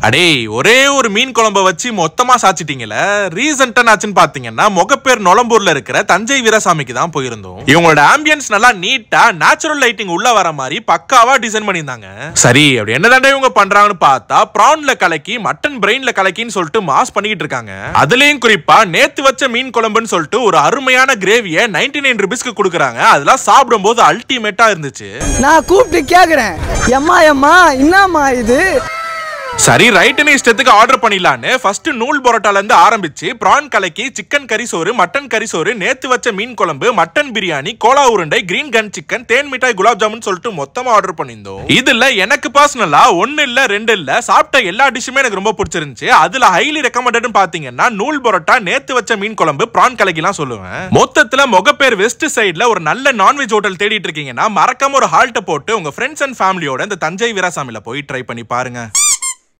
அடே ஒரே ஒரு மீன் குழம்ப வச்சு மொத்தமா சாச்சிட்டீங்கல ரீசெண்டா ஆச்சுன்னு பாத்தீங்கன்னா முகப்பேர் நொலம்பூர்ல இருக்கிற தஞ்சை வீரசாமிக்கு தான் போயிருந்தோம் இவங்களோட ஆம்பியன்ஸ் நல்லா நீட்டா நேச்சுரல் லைட்டிங் உள்ள வர மாதிரி பக்காவா டிசைன் பண்ணியிருந்தாங்க சரி அப்படி என்னதாண்டா இவங்க பண்றாங்கன்னு பார்த்தா ப்ரான்ல கலக்கி மட்டன் பிரெயின்ல கலக்கின்னு சொல்லிட்டு மாஸ் பண்ணிக்கிட்டு இருக்காங்க அதுலயும் குறிப்பா நேத்து வச்ச மீன் குழம்புன்னு சொல்லிட்டு ஒரு அருமையான கிரேவியை 99 நைன் ருபீஸ்க்கு கொடுக்குறாங்க அதெல்லாம் சாப்பிடும்போது அல்டிமேட்டா இருந்துச்சு நான் கூப்பிட்டு கேக்குறேன் எம்மா எம்மா என்னம்மா இது சரி ரைட்டுன்னு இஷ்டத்துக்கு ஆர்டர் பண்ணிடலான்னு ஃபர்ஸ்ட் நூல் பரோட்டால இருந்து ஆரம்பிச்சு பிரான் கலக்கி சிக்கன் கறி சோறு மட்டன் கறி சோறு நேத்து வச்ச மீன் குழம்பு மட்டன் பிரியாணி கோலா உருண்டை கிரீன் கன் சிக்கன் தேன் மிட்டாய் குலாப் ஜாமுன் சொல்லிட்டு மொத்தமா ஆர்டர் பண்ணியிருந்தோம் இதுல எனக்கு பர்சனலா ஒன்னு இல்ல ரெண்டு இல்ல சாப்பிட்ட எல்லா டிஷ்ஷுமே எனக்கு ரொம்ப பிடிச்சிருந்துச்சு அதுல ஹைலி ரெக்கமெண்டட்னு பாத்தீங்கன்னா நூல் பரோட்டா நேத்து வச்ச மீன் குழம்பு பிரான் கலக்கிலாம் சொல்லுவேன் மொத்தத்துல முகப்பேர் வெஸ்ட் சைடுல ஒரு நல்ல நான்வெஜ் ஹோட்டல் தேடிட்டு இருக்கீங்கன்னா மறக்காம ஒரு ஹால்ட்ட போட்டு உங்க ஃப்ரெண்ட்ஸ் அண்ட் ஃபேமிலியோட இந்த தஞ்சை வீராசாமில போய் ட்ரை பண்ணி பாருங்க